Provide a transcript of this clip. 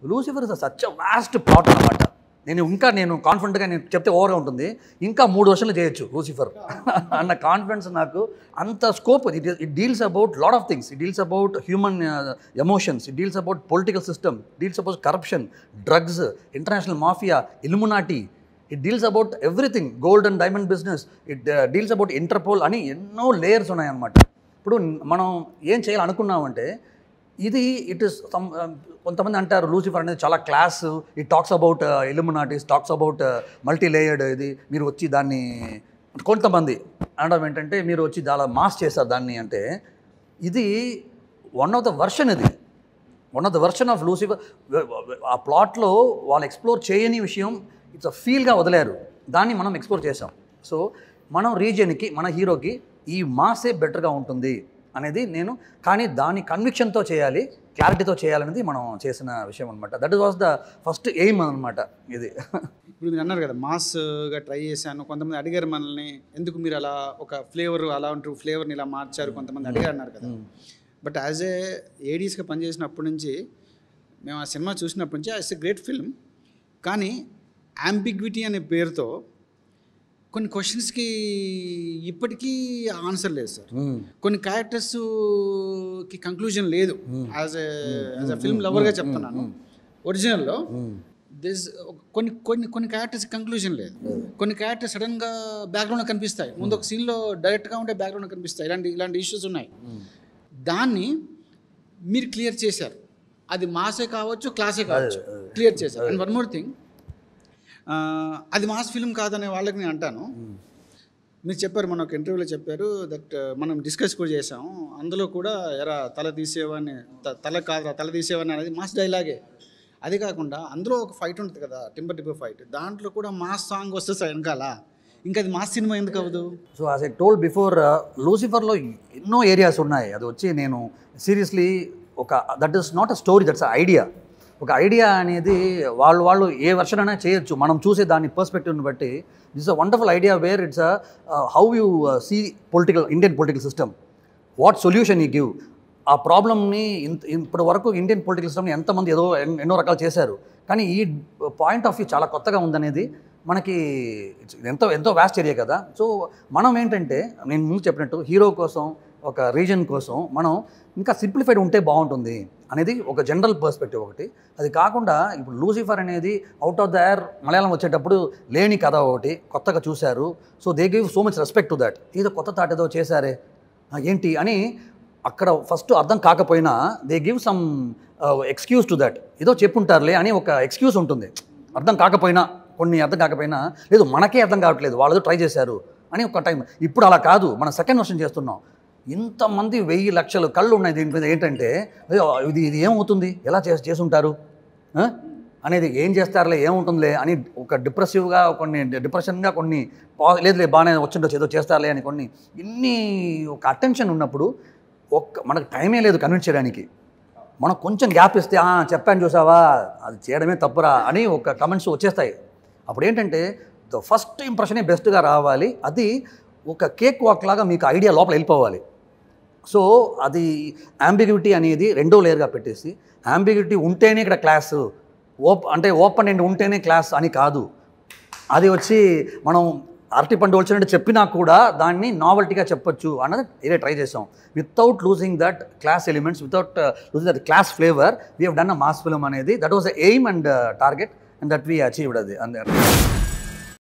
Lucifer is such vast plot అనమాట నేను ఇంకా నేను కాన్ఫిడెంట్గా నేను చెప్తే ఓవర్గా ఉంటుంది ఇంకా మూడు వర్షాలు చేయొచ్చు లూసిఫర్ అన్న కాన్ఫిడెన్స్ నాకు అంత scope it it deals about lot of things it deals about human emotions it deals about political system deals about corruption drugs international mafia Illuminati it deals about everything gold and diamond business it deals about Interpol అని ఎన్నో layers ఉన్నాయన్నమాట ఇప్పుడు మనం ఏం చేయాలనుకున్నామంటే ఇది it is some కొంతమంది అంటారు Lucifer అనేది చాలా class it talks about Illuminatis talks about multi layered ఇది మీరు వచ్చి దాన్ని కొంతమంది అనడం ఏంటంటే మీరు వచ్చి చాలా మాస్ చేస్తారు దాన్ని అంటే ఇది వన్ ఆఫ్ ద వర్షన్ ఇది one of the version of Lucifer ఆ ప్లాట్లో వాళ్ళు ఎక్స్ప్లోర్ చేయని విషయం ఇట్స్ అ ఫీల్గా వదిలేరు దాన్ని మనం ఎక్స్ప్లోర్ చేసాం సో మనం రీజియన్కి మన హీరోకి ఈ మాసే బెటర్గా ఉంటుంది అనేది నేను కానీ దాని కన్విక్షన్తో చేయాలి క్లారిటీతో చేయాలనేది మనం చేసిన విషయం అనమాట that was the first aim అనమాట ఇది ఇప్పుడు మీరు అన్నారు కదా మాస్గా ట్రై చేశాను కొంతమంది అడిగారు మనల్ని ఎందుకు మీరు అలా ఒక ఫ్లేవర్ అలా ఉంటూ ఫ్లేవర్ని ఇలా మార్చారు కొంతమంది అడిగారు అన్నారు కదా బట్ యాజ్ ఏ ఏడీస్గా పనిచేసినప్పటి నుంచి మేము ఆ సినిమా చూసినప్పటి నుంచి ఇట్స్ ఎ గ్రేట్ ఫిల్మ్ కానీ అంబిగ్విటీ అనే పేరుతో కొన్ని క్వశ్చన్స్కి ఇప్పటికీ ఆన్సర్ లేదు సార్ కొన్ని క్యారెక్టర్స్కి కంక్లూజన్ లేదు as a as a film లవర్గా చెప్తున్నాను ఒరిజినల్లో దిస్ కొన్ని కొన్ని కొన్ని క్యారెక్టర్స్ కంక్లూజన్ లేదు కొన్ని క్యారెక్టర్స్ సడన్గా బ్యాక్గ్రౌండ్లో కనిపిస్తాయి ముందు ఒక సీన్లో డైరెక్ట్గా ఉంటే బ్యాక్గ్రౌండ్లో కనిపిస్తాయి ఇలాంటి ఇలాంటి ఇష్యూస్ ఉన్నాయి దాన్ని మీరు క్లియర్ చేశారు అది మాసే కావచ్చు క్లాసే కావచ్చు క్లియర్ చేశారు అండ్ వన్ మోర్ థింగ్ అది మాస్ ఫిల్మ్ కాదనే వాళ్ళకి నేను అంటాను మీరు చెప్పారు మన ఒక ఇంటర్వ్యూలో చెప్పారు దట్ మనం డిస్కస్ కూడా చేసాము అందులో కూడా ఎరా తల తీసేవాడిని త- తల కాదురా తల తీసేవాడిని అనేది మాస్ డైలాగే అది కాకుండా అందులో ఒక ఫైట్ ఉంటుంది కదా టింబర్ టింబర్ ఫైట్ దాంట్లో కూడా మాస్ సాంగ్ వస్తే సార్ వెనకాల ఇంకా అది మాస్ సినిమా ఎందుకు అవ్వదు so as I told before లూసిఫర్లో ఎన్నో ఏరియాస్ ఉన్నాయి అది వచ్చి నేను సీరియస్లీ ఒక that is not a story that's idea ఒక ఐడియా అనేది వాళ్ళు వాళ్ళు ఏ వర్షన్ అయినా చేయొచ్చు మనం చూసే దాని పర్స్పెక్టివ్ని బట్టి this a wonderful idea where it's how you see political Indian political system what solution ఈ గివ్ ఆ ప్రాబ్లమ్ని ఇంత ఇప్పటి వరకు ఇండియన్ పొలిటికల్ సిస్టమ్ని ఎంతమంది ఏదో ఎన్- ఎన్నో రకాలు చేశారు కానీ ఈ పాయింట్ ఆఫ్ వ్యూ చాలా కొత్తగా ఉందనేది మనకి it's ఎంతో ఎంతో వ్యాస్ట్ ఏరియా కదా సో మనం ఏంటంటే నేను ముందు చెప్పినట్టు హీరో కోసం ఒక రీజన్ కోసం మనం ఇంకా సింప్లిఫైడ్ ఉంటే బాగుంటుంది అనేది ఒక జనరల్ పర్స్పెక్టివ్ ఒకటి అది కాకుండా ఇప్పుడు లూసిఫర్ అనేది out of the air Malayalam వచ్చేటప్పుడు లేని కథ ఒకటి కొత్తగా చూశారు so they give so much respect to that ఏదో కొత్త తాట ఏదో చేశారే ఆ, ఏంటి అని అక్కడ ఫస్ట్ అర్థం కాకపోయినా they give some excuse to that ఏదో చెప్పుంటారులే అని ఒక ఎక్స్క్యూజ్ ఉంటుంది అర్థం కాకపోయినా కొన్ని అర్థం కాకపోయినా లేదు మనకే అర్థం కావట్లేదు వాళ్ళు ట్రై చేశారు అని ఒక టైం ఇప్పుడు అలా కాదు మనం సెకండ్ వర్షన్ చేస్తున్నాం ఇంతమంది వెయ్యి లక్షలు కళ్ళు ఉన్నాయి దీని మీద ఏంటంటే అయ్యో, ఇది ఇది ఏమవుతుంది ఎలా చేసి చేసుంటారు ఆ? అనేది ఏం చేస్తారులే ఏముంటుందిలే అని ఒక డిప్రెసివ్గా కొన్ని డిప్రెషన్గా కొన్ని పా- లేదులే బాగానే వచ్చిండొచ్చు ఏదో చేస్తారులే అని కొన్ని ఇన్ని ఒక అటెన్షన్ ఉన్నప్పుడు ఒక్క మనకు టైమే లేదు కన్విన్స్ చేయడానికి మనం కొంచెం గ్యాప్ ఇస్తే "ఆ, చెప్పాను చూసావా అది చేయడమే తప్పురా అని ఒక కమెంట్స్ వచ్చేస్తాయి అప్పుడు ఏంటంటే ద ఫస్ట్ ఇంప్రెషనే బెస్ట్గా రావాలి అది ఒక కేక్ వాక్ లాగా మీకు ఐడియా లోపల వెళ్ళిపోవాలి సో అది అంబిగ్యూటీ అనేది రెండో లేయర్గా పెట్టేసి అంబిగ్యూటీ ఉంటేనే ఇక్కడ క్లాస్ ఓప్ అంటే ఓపెన్ ఎండ్ ఉంటేనే క్లాస్ అని కాదు అది వచ్చి మనం అరటి పండు వచ్చినట్టు చెప్పినా కూడా దాన్ని నావల్టీగా చెప్పొచ్చు అన్నది ఇదే ట్రై చేసాం without losing that class elements without losing that class flavour we have done a mass film అనేది that was the aim and target and that we achieved అది అండ్